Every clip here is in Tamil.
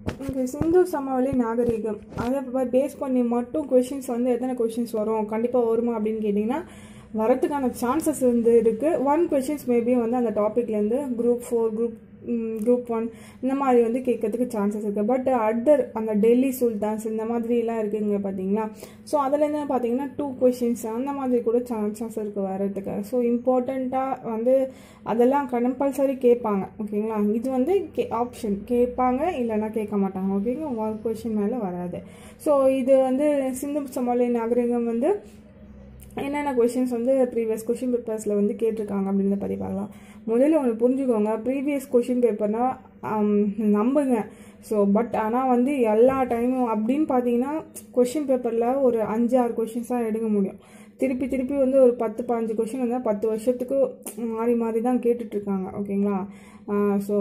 ஓகே சிந்து சமவெளி நாகரிகம் அதை பேஸ் பண்ணி மட்டும் கொஷின்ஸ் வந்து எத்தனை கொஷின்ஸ் வரும் கண்டிப்பாக வருமா அப்படின்னு கேட்டிங்கன்னா வரதுக்கான சான்சஸ் வந்து இருக்குது ஒன் கொஷின்ஸ் மேபி வந்து அந்த டாப்பிக்லேருந்து group four group group one இந்த மாதிரி வந்து கேட்கறதுக்கு சான்சஸ் இருக்குது பட் அதர் அந்த டெல்லி சுல்தான்ஸ் இந்த மாதிரிலாம் இருக்குங்க பார்த்தீங்களா ஸோ அதுலேருந்து பார்த்தீங்கன்னா டூ கொஷின்ஸ் அந்த மாதிரி கூட சான்சஸ் இருக்குது வரதுக்கு ஸோ இம்பார்ட்டண்ட்டாக வந்து அதெல்லாம் கம்பல்சரி கேட்பாங்க ஓகேங்களா இது வந்து கே ஆப்ஷன் கேட்பாங்க இல்லைன்னா கேட்க மாட்டாங்க ஓகேங்க ஒன் கொஷின் மேலே வராது ஸோ இது வந்து சிந்து சமாளி நாகரிகம் வந்து என்னென்ன கொஷின்ஸ் வந்து ப்ரீவியஸ் கொஷின் பேப்பர்ஸில் வந்து கேட்டிருக்காங்க அப்படின்றத பற்றி பார்க்கலாம் முதல்ல ஒன்று புரிஞ்சுக்கோங்க ப்ரீவியஸ் கொஷின் பேப்பர்னால் நம்புங்க ஸோ பட் ஆனால் வந்து எல்லா டைமும் அப்படின்னு பார்த்தீங்கன்னா கொஷின் பேப்பரில் ஒரு அஞ்சு ஆறு கொஷின்ஸ் தான் எடுக்க முடியும் திருப்பி திருப்பி வந்து ஒரு பத்து பதினஞ்சு கொஷின் வந்தால் பத்து வருஷத்துக்கு மாறி மாறி தான் கேட்டுட்ருக்காங்க ஓகேங்களா ஸோ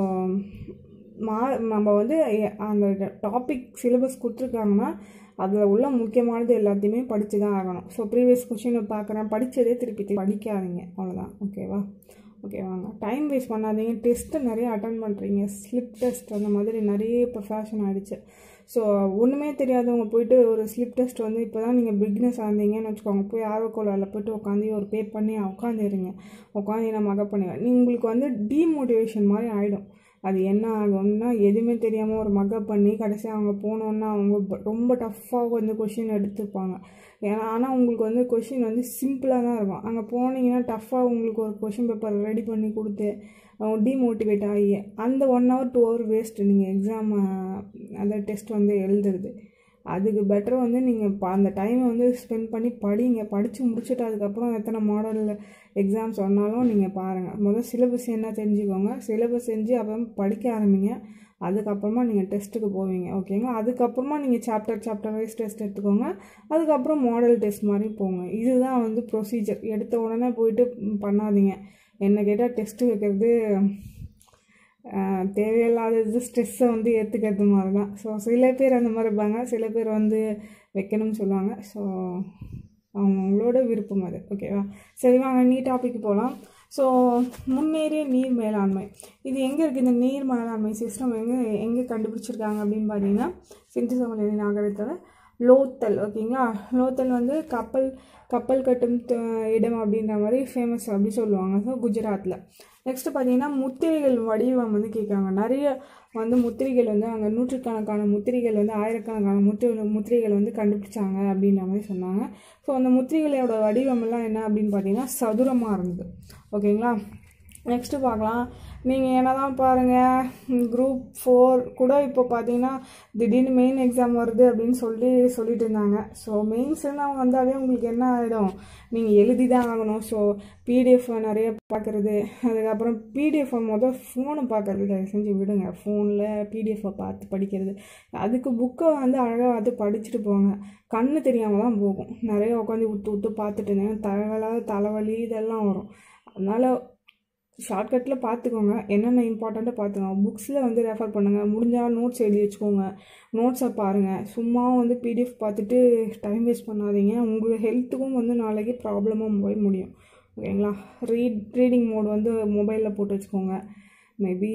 மா நம்ம வந்து அந்த டாபிக் சிலபஸ் கொடுத்துருக்காங்கன்னா அதில் உள்ள முக்கியமானது எல்லாத்தையுமே படித்து தான் ஆகணும் ஸோ ப்ரீவியஸ் கொஷினை பார்க்குறேன் படித்ததே திருப்பி திருப்பி படிக்காதீங்க அவ்வளோதான் ஓகேவா ஓகே வாங்க டைம் வேஸ்ட் பண்ணாதீங்க டெஸ்ட்டு நிறைய அட்டன் பண்ணுறீங்க ஸ்லிப் டெஸ்ட் அந்த மாதிரி நிறைய இப்போ ஃபேஷன் ஆகிடுச்சு ஸோ ஒன்றுமே தெரியாதவங்க போயிட்டு ஒரு ஸ்லிப் டெஸ்ட் வந்து இப்போ தான் நீங்கள் பிக்னஸ் ஆனீங்கன்னு வச்சுக்கோங்க போய் ஆர்வக்கோளாவில் போய்ட்டு உட்காந்து ஒரு பே பண்ணி உட்காந்துருங்க உட்காந்து நான் மக பண்ணுவேன் நீ உங்களுக்கு வந்து டீமோட்டிவேஷன் மாதிரி ஆகிடும் அது என்ன ஆகும்னா எதுவுமே தெரியாமல் ஒரு மக்கப் பண்ணி கடைசி அவங்க போனோன்னா அவங்க ரொம்ப டஃப்பாக வந்து கொஷின் எடுத்துப்பாங்க ஏன்னா ஆனால் உங்களுக்கு வந்து கொஷின் வந்து சிம்பிளாக தான் இருக்கும் அங்கே போனீங்கன்னா டஃப்பாக உங்களுக்கு ஒரு கொஷின் பேப்பர் ரெடி பண்ணி கொடுத்து டிமோட்டிவேட் ஆகி அந்த one hour two hour waste நீங்கள் எக்ஸாம் அந்த டெஸ்ட் வந்து எழுதுறது அதுக்கு பெட்டர் வந்து நீங்கள் ப அந்த டைமை வந்து ஸ்பெண்ட் பண்ணி படிங்க படித்து முடிச்சுட்டு அதுக்கப்புறம் எத்தனை மாடலில் எக்ஸாம்ஸ் சொன்னாலும் நீங்கள் பாருங்கள் முதல் சிலபஸ் என்ன தெரிஞ்சுக்கோங்க சிலபஸ் செஞ்சு அப்புறம் படிக்க ஆரம்பிங்க அதுக்கப்புறமா நீங்கள் டெஸ்ட்டுக்கு போவீங்க ஓகேங்களா அதுக்கப்புறமா நீங்கள் சாப்டர் சாப்டர் வைஸ் டெஸ்ட் எடுத்துக்கோங்க அதுக்கப்புறம் மாடல் டெஸ்ட் மாதிரி போங்க இதுதான் வந்து ப்ரொசீஜர் எடுத்த உடனே போயிட்டு பண்ணாதீங்க என்ன கேட்டால் டெஸ்ட்டு வைக்கிறது தேவையில்லாதது ஸ்ட்ரெஸ்ஸை வந்து ஏற்றுக்கிறது மாதிரி தான் ஸோ சில பேர் அந்த மாதிரி இருப்பாங்க சில பேர் வந்து வைக்கணும்னு சொல்லுவாங்க ஸோ அவங்கவுங்களோட விருப்பம் அது ஓகேவா சரி வாங்க நீ டாபிக் போகலாம் ஸோ முன்னேறிய நீர் மேலாண்மை இது எங்கே இருக்குது இந்த நீர் மேலாண்மை சிஸ்டம் எங்கே எங்கே கண்டுபிடிச்சிருக்காங்க அப்படின்னு பார்த்தீங்கன்னா சிந்து சமநிலை நாகரத்தில் லோத்தல் ஓகேங்களா லோத்தல் வந்து கப்பல் கப்பல் கட்டும் இடம் அப்படின்ற மாதிரி ஃபேமஸ் அப்படி சொல்லுவாங்க ஸோ குஜராத்தில் நெக்ஸ்ட்டு பார்த்தீங்கன்னா முத்திரைகள் வடிவம் வந்து கேட்குறாங்க நிறைய வந்து முத்திரைகள் வந்து அங்கே நூற்றுக்கணக்கான முத்திரைகள் வந்து ஆயிரக்கணக்கான முத்திரை முத்திரைகள் வந்து கண்டுபிடிச்சாங்க அப்படின்ற மாதிரி சொன்னாங்க ஸோ அந்த முத்திரைகளோட வடிவமெல்லாம் என்ன அப்படின்னு பார்த்தீங்கன்னா சதுரமாக இருந்தது ஓகேங்களா நெக்ஸ்ட்டு பார்க்கலாம் நீங்கள் என்ன தான் பாருங்கள் குரூப் ஃபோர் கூட இப்போ பார்த்தீங்கன்னா திடீர்னு மெயின் எக்ஸாம் வருது அப்படின்னு சொல்லி சொல்லிட்டு இருந்தாங்க ஸோ மெயின்ஸ்னா வந்தாவே உங்களுக்கு என்ன ஆகிடும் நீங்கள் எழுதி தான் ஆகணும் ஸோ பிடிஎஃப் நிறைய பார்க்குறது அதுக்கப்புறம் பிடிஎஃப் மொதல் ஃபோனை பார்க்குறது தயவு செஞ்சு விடுங்க ஃபோனில் பிடிஎஃப்பை பார்த்து படிக்கிறது அதுக்கு புக்கை வந்து அழகாக பார்த்து படிச்சுட்டு போங்க கண்ணு தெரியாமல் தான் போகும் நிறைய உட்காந்து விட்டு விட்டு பார்த்துட்டு இருந்தேன் தலைவலாக தலைவலி இதெல்லாம் வரும் அதனால் ஷார்ட்கட்டில் பார்த்துக்கோங்க என்னென்ன இம்பார்ட்டண்ட்டாக பார்த்துக்கோங்க புக்ஸில் வந்து ரெஃபர் பண்ணுங்கள் முடிஞ்சால் நோட்ஸ் எழுதி வச்சுக்கோங்க நோட்ஸை பாருங்கள் சும்மா வந்து பிடிஎஃப் பார்த்துட்டு டைம் வேஸ்ட் பண்ணாதீங்க உங்கள் ஹெல்த்துக்கும் வந்து நாளைக்கு ப்ராப்ளமாக போய் முடியும் ஓகேங்களா ரீட் ரீடிங் மோட் வந்து மொபைலில் போட்டு வச்சுக்கோங்க மேபி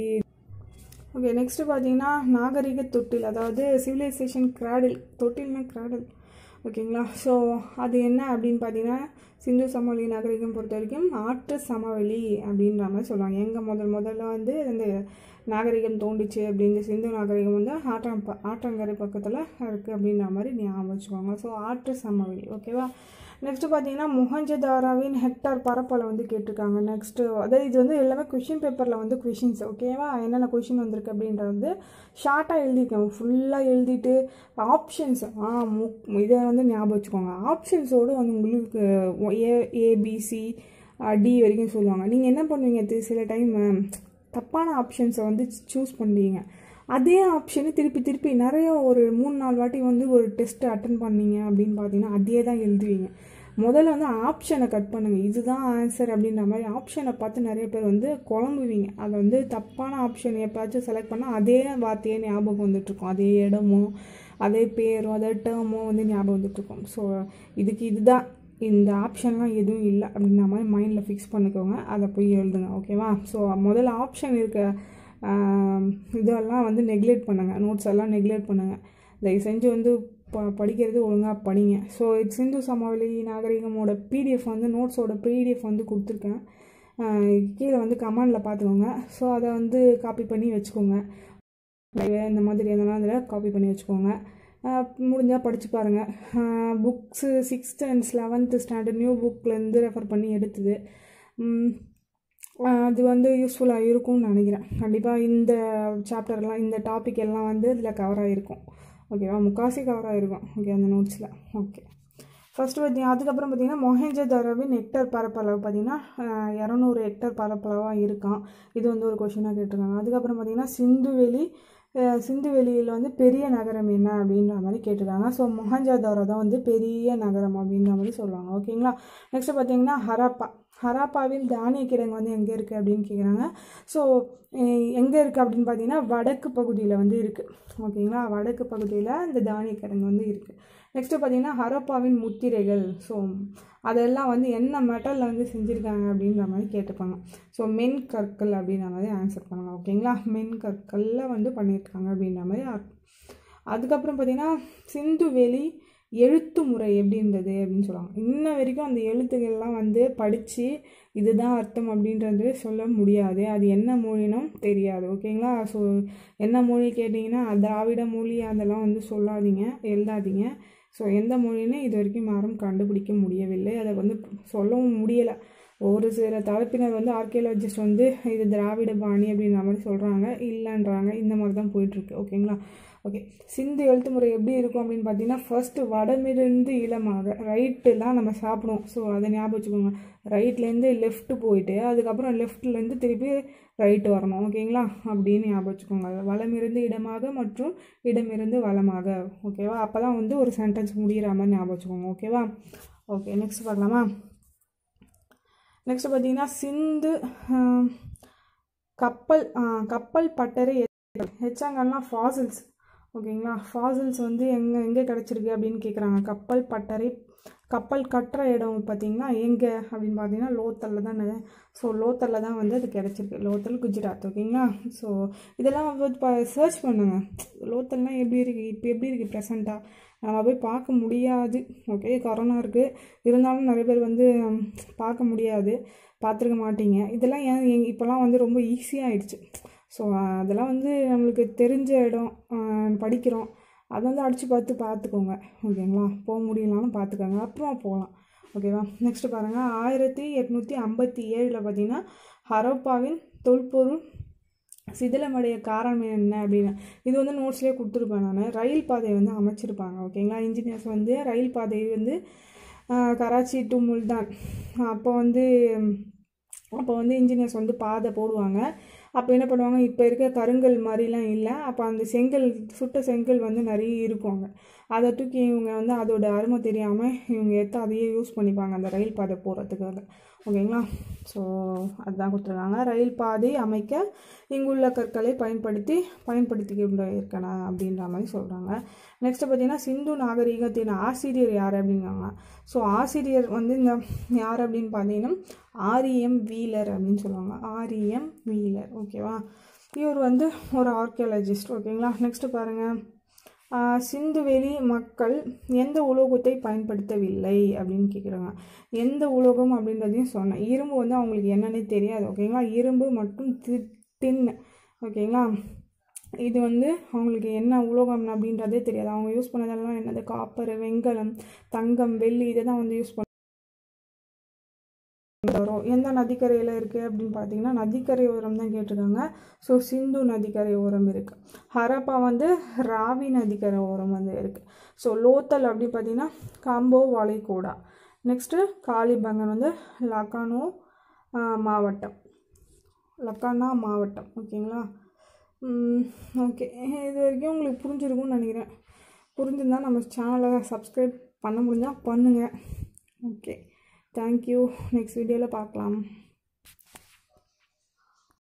ஓகே நெக்ஸ்ட்டு பார்த்தீங்கன்னா நாகரிக தொட்டில் அதாவது சிவிலைசேஷன் கிராடில் தொட்டில்னா கிராடில் ஓகேங்களா ஸோ அது என்ன அப்படின்னு பார்த்தீங்கன்னா சிந்து சமவெளி நாகரிகம் பொறுத்த வரைக்கும் ஆற்று சமவெளி அப்படின்ற மாதிரி சொல்லுவாங்க எங்கே முதல் முதல்ல வந்து இந்த நாகரிகம் தோண்டிச்சு அப்படின்னு சிந்து நாகரிகம் வந்து ஆற்றம் ஆற்றங்கரை பக்கத்தில் இருக்குது அப்படின்ற மாதிரி ஞாபகம் வச்சுக்கோங்க ஸோ ஆற்று சமவெளி ஓகேவா நெக்ஸ்ட்டு பார்த்தீங்கன்னா முகஞ்சதாராவின் ஹெக்டார் பரப்பளவு வந்து கேட்டிருக்காங்க நெக்ஸ்ட்டு அதாவது இது வந்து எல்லாமே கொஷின் பேப்பரில் வந்து கொஷின்ஸ் ஓகேவா என்னென்ன கொஷின் வந்திருக்கு அப்படின்றது வந்து ஷார்ட்டாக எழுதிக்கோங்க ஃபுல்லாக எழுதிட்டு ஆப்ஷன்ஸ் ஆ மு இதை வந்து ஞாபகம் வச்சுக்கோங்க ஆப்ஷன்ஸோடு வந்து உங்களுக்கு ஏ ஏபிசி டி வரைக்கும் சொல்லுவாங்க நீங்கள் என்ன பண்ணுவீங்க சில டைம் தப்பான ஆப்ஷன்ஸை வந்து சூஸ் பண்ணுவீங்க அதே ஆப்ஷனு திருப்பி திருப்பி நிறைய ஒரு மூணு நாலு வாட்டி வந்து ஒரு டெஸ்ட்டு அட்டன் பண்ணீங்க அப்படின்னு பார்த்தீங்கன்னா அதே தான் எழுதுவீங்க முதல்ல வந்து ஆப்ஷனை கட் பண்ணுங்கள் இதுதான் ஆன்சர் அப்படின்ற மாதிரி ஆப்ஷனை பார்த்து நிறைய பேர் வந்து குழம்புவீங்க அதை வந்து தப்பான ஆப்ஷன் எப்போயாச்சும் செலக்ட் பண்ணால் அதே வார்த்தையே ஞாபகம் வந்துட்டுருக்கும் அதே இடமோ அதே பேரோ அதே டேர்மோ வந்து ஞாபகம் வந்துட்டுருக்கும் ஸோ இதுக்கு இதுதான் இந்த ஆப்ஷன்லாம் எதுவும் இல்லை அப்படின்ற மாதிரி மைண்டில் ஃபிக்ஸ் பண்ணிக்கோங்க அதை போய் எழுதுங்க ஓகேவா ஸோ முதல்ல ஆப்ஷன் இருக்க இதெல்லாம் வந்து நெக்லெக்ட் பண்ணுங்கள் நோட்ஸ் எல்லாம் நெக்லெக்ட் பண்ணுங்கள் தயவு செஞ்சு வந்து ப படிக்கிறது ஒழுங்காக படிங்க ஸோ இது சிந்து சமவெளி நாகரிகமோட பிடிஎஃப் வந்து நோட்ஸோட பிடிஎஃப் வந்து கொடுத்துருக்கேன் கீழே வந்து கமெண்டில் பார்த்துக்கோங்க ஸோ அதை வந்து காப்பி பண்ணி வச்சுக்கோங்க இந்த மாதிரி எதனா அதில் காப்பி பண்ணி வச்சுக்கோங்க முடிஞ்சால் படித்து பாருங்கள் books sixth and eleventh standard new புக்லேருந்து ரெஃபர் பண்ணி எடுத்தது அது வந்து யூஸ்ஃபுல்லாக இருக்கும்னு நினைக்கிறேன் கண்டிப்பாக இந்த சாப்டர்லாம் இந்த டாபிக் எல்லாம் வந்து இதில் கவர் ஆகிருக்கும் ஓகேவா முக்காசி கவர் ஆகிருக்கும் ஓகே அந்த நோட்ஸில் ஓகே ஃபஸ்ட்டு பார்த்தீங்கன்னா அதுக்கப்புறம் பார்த்தீங்கன்னா மொஹேஞ்சதாரோவின் ஹெக்டர் பரப்பளவு பார்த்தீங்கன்னா இரநூறு ஹெக்டர் பரப்பளவாக இருக்கான் இது வந்து ஒரு கொஷினாக கேட்டிருக்காங்க அதுக்கப்புறம் பார்த்தீங்கன்னா சிந்துவெளி சிந்துவெளியில் வந்து பெரிய நகரம் என்ன அப்படின்ற மாதிரி கேட்டிருக்காங்க ஸோ மொஹஞ்சதாரோ தான் வந்து பெரிய நகரம் அப்படின்ற மாதிரி சொல்லுவாங்க ஓகேங்களா நெக்ஸ்ட்டு பார்த்தீங்கன்னா ஹராப்பா ஹராப்பாவில் தானிய கிடங்கு வந்து எங்கே இருக்குது அப்படின்னு கேட்குறாங்க ஸோ எங்கே இருக்குது அப்படின்னு பார்த்தீங்கன்னா வடக்கு பகுதியில் வந்து இருக்குது ஓகேங்களா வடக்கு பகுதியில் இந்த தானிய கிடங்கு வந்து இருக்குது நெக்ஸ்ட்டு பார்த்தீங்கன்னா ஹரப்பாவின் முத்திரைகள் ஸோ அதெல்லாம் வந்து என்ன மெட்டலில் வந்து செஞ்சுருக்காங்க அப்படின்ற மாதிரி கேட்டுப்பாங்க ஸோ மென் கற்கள் அப்படின்ற மாதிரி ஆன்சர் பண்ணுங்க ஓகேங்களா மென் கற்களில் வந்து பண்ணியிருக்காங்க அப்படின்ற மாதிரி அதுக்கப்புறம் பார்த்தீங்கன்னா சிந்து வெளி எழுத்து முறை எப்படி இருந்தது அப்படின்னு சொல்லுவாங்க இன்ன வரைக்கும் அந்த எழுத்துக்கள்லாம் வந்து படித்து இதுதான் அர்த்தம் அப்படின்றது சொல்ல முடியாது அது என்ன மொழினும் தெரியாது ஓகேங்களா ஸோ என்ன மொழி கேட்டிங்கன்னா திராவிட மொழி அதெல்லாம் வந்து சொல்லாதீங்க எழுதாதீங்க ஸோ எந்த மொழின்னு இது வரைக்கும் யாரும் கண்டுபிடிக்க முடியவில்லை அதை வந்து சொல்லவும் முடியலை ஒரு சில தரப்பினர் வந்து ஆர்கியாலஜிஸ்ட் வந்து இது திராவிட பாணி அப்படின்ற மாதிரி சொல்கிறாங்க இல்லைன்றாங்க இந்த மாதிரி தான் போயிட்டுருக்கு ஓகேங்களா ஓகே சிந்து எழுத்து முறை எப்படி இருக்கும் அப்படின்னு பார்த்தீங்கன்னா ஃபர்ஸ்ட்டு வடமிருந்து இளமாக ரைட்டு தான் நம்ம சாப்பிடுவோம் ஸோ அதை ஞாபகம் வச்சுக்கோங்க ரைட்லேருந்து லெஃப்ட்டு போயிட்டு அதுக்கப்புறம் லெஃப்ட்லேருந்து திருப்பி ரைட்டு வரணும் ஓகேங்களா அப்படின்னு ஞாபகம் வச்சுக்கோங்க வளமிருந்து இடமாக மற்றும் இடமிருந்து வளமாக ஓகேவா அப்போ தான் வந்து ஒரு சென்டென்ஸ் முடிகிற மாதிரி ஞாபகம் வச்சுக்கோங்க ஓகேவா ஓகே நெக்ஸ்ட் பார்க்கலாமா நெக்ஸ்ட் பார்த்தீங்கன்னா சிந்து கப்பல் கப்பல் பட்டறை ஹெச்சாங்கன்னா ஃபாசில்ஸ் ஓகேங்களா ஃபாசில்ஸ் வந்து எங்கே எங்கே கிடச்சிருக்கு அப்படின்னு கேட்குறாங்க கப்பல் பட்டறை கப்பல் கட்டுற இடம் பார்த்தீங்கன்னா எங்கே அப்படின்னு பார்த்தீங்கன்னா லோத்தலில் தான் ஸோ லோத்தலில் தான் வந்து அது கிடச்சிருக்கு லோத்தல் குஜராத் ஓகேங்களா ஸோ இதெல்லாம் வந்து இப்போ சர்ச் பண்ணுங்க லோத்தல்லாம் எப்படி இருக்குது இப்போ எப்படி இருக்குது ப்ரெசண்ட்டாக நம்ம போய் பார்க்க முடியாது ஓகே கொரோனா இருக்குது இருந்தாலும் நிறைய பேர் வந்து பார்க்க முடியாது பார்த்துருக்க மாட்டீங்க இதெல்லாம் ஏன் இப்போலாம் வந்து ரொம்ப ஈஸியாகிடுச்சு ஸோ அதெல்லாம் வந்து நம்மளுக்கு தெரிஞ்ச இடம் படிக்கிறோம் அதை வந்து அடித்து பார்த்து பார்த்துக்கோங்க ஓகேங்களா போக முடியலனாலும் பார்த்துக்கோங்க அப்புறமா போகலாம் ஓகேவா நெக்ஸ்ட்டு பாருங்கள் ஆயிரத்தி எட்நூற்றி ஐம்பத்தி ஏழில் பார்த்தீங்கன்னா ஹரோப்பாவின் தொல்பொருள் சிதிலமடைய காரணம் என்ன அப்படின்னு இது வந்து நோட்ஸ்லேயே கொடுத்துருப்பேன் நான் ரயில் பாதையை வந்து அமைச்சிருப்பாங்க ஓகேங்களா இன்ஜினியர்ஸ் வந்து ரயில் பாதை வந்து கராச்சி டு முல்தான் அப்போ வந்து அப்போ வந்து இன்ஜினியர்ஸ் வந்து பாதை போடுவாங்க அப்போ என்ன பண்ணுவாங்க இப்போ இருக்க கருங்கல் மாதிரிலாம் இல்லை அப்போ அந்த செங்கல் சுட்ட செங்கல் வந்து நிறைய இருக்குங்க அதை தூக்கி இவங்க வந்து அதோட அருமை தெரியாமல் இவங்க எடுத்து அதையே யூஸ் பண்ணிப்பாங்க அந்த ரயில் பாதை போகிறதுக்காக ஓகேங்களா ஸோ அதுதான் கொடுத்துருக்காங்க ரயில் பாதை அமைக்க இங்குள்ள கற்களை பயன்படுத்தி பயன்படுத்திக்கிட்டு இருக்கணும் அப்படின்ற மாதிரி சொல்கிறாங்க நெக்ஸ்ட்டு பார்த்தீங்கன்னா சிந்து நாகரிகத்தின் ஆசிரியர் யார் அப்படிங்காங்க ஸோ ஆசிரியர் வந்து இந்த யார் அப்படின்னு பார்த்தீங்கன்னா ஆரிஎம் வீலர் அப்படின்னு சொல்லுவாங்க ஆரிஎம் வீலர் ஓகேவா இவர் வந்து ஒரு ஆர்கியாலஜிஸ்ட் ஓகேங்களா நெக்ஸ்ட்டு பாருங்கள் சிந்துவெளி மக்கள் எந்த உலோகத்தை பயன்படுத்தவில்லை அப்படின்னு கேட்குறாங்க எந்த உலோகம் அப்படின்றதையும் சொன்னேன் இரும்பு வந்து அவங்களுக்கு என்னன்னே தெரியாது ஓகேங்களா இரும்பு மற்றும் தி டின் ஓகேங்களா இது வந்து அவங்களுக்கு என்ன உலோகம் அப்படின்றதே தெரியாது அவங்க யூஸ் பண்ணதெல்லாம் என்னது காப்பர் வெங்கலம் தங்கம் வெள்ளி இதை தான் வந்து யூஸ் பண்ண வரும் எந்த நதிக்கரையில் இருக்குது அப்படின்னு பார்த்தீங்கன்னா நதிக்கரை ஓரம் தான் கேட்டிருக்காங்க ஸோ சிந்து நதிக்கரை ஓரம் இருக்குது ஹரப்பா வந்து ராவி நதிக்கரை ஓரம் வந்து இருக்குது ஸோ லோத்தல் அப்படி பார்த்தீங்கன்னா காம்போ வாழைக்கோடா நெக்ஸ்ட்டு காளிபங்கன் வந்து லக்கானோ மாவட்டம் லக்கானா மாவட்டம் ஓகேங்களா ஓகே இது வரைக்கும் உங்களுக்கு புரிஞ்சிருக்கும்னு நினைக்கிறேன் புரிஞ்சிருந்தால் நம்ம சேனலை சப்ஸ்கிரைப் பண்ண முடிஞ்சால் பண்ணுங்கள் ஓகே தேங்க்யூ நெக்ஸ்ட் வீடியோவில் பார்க்கலாம்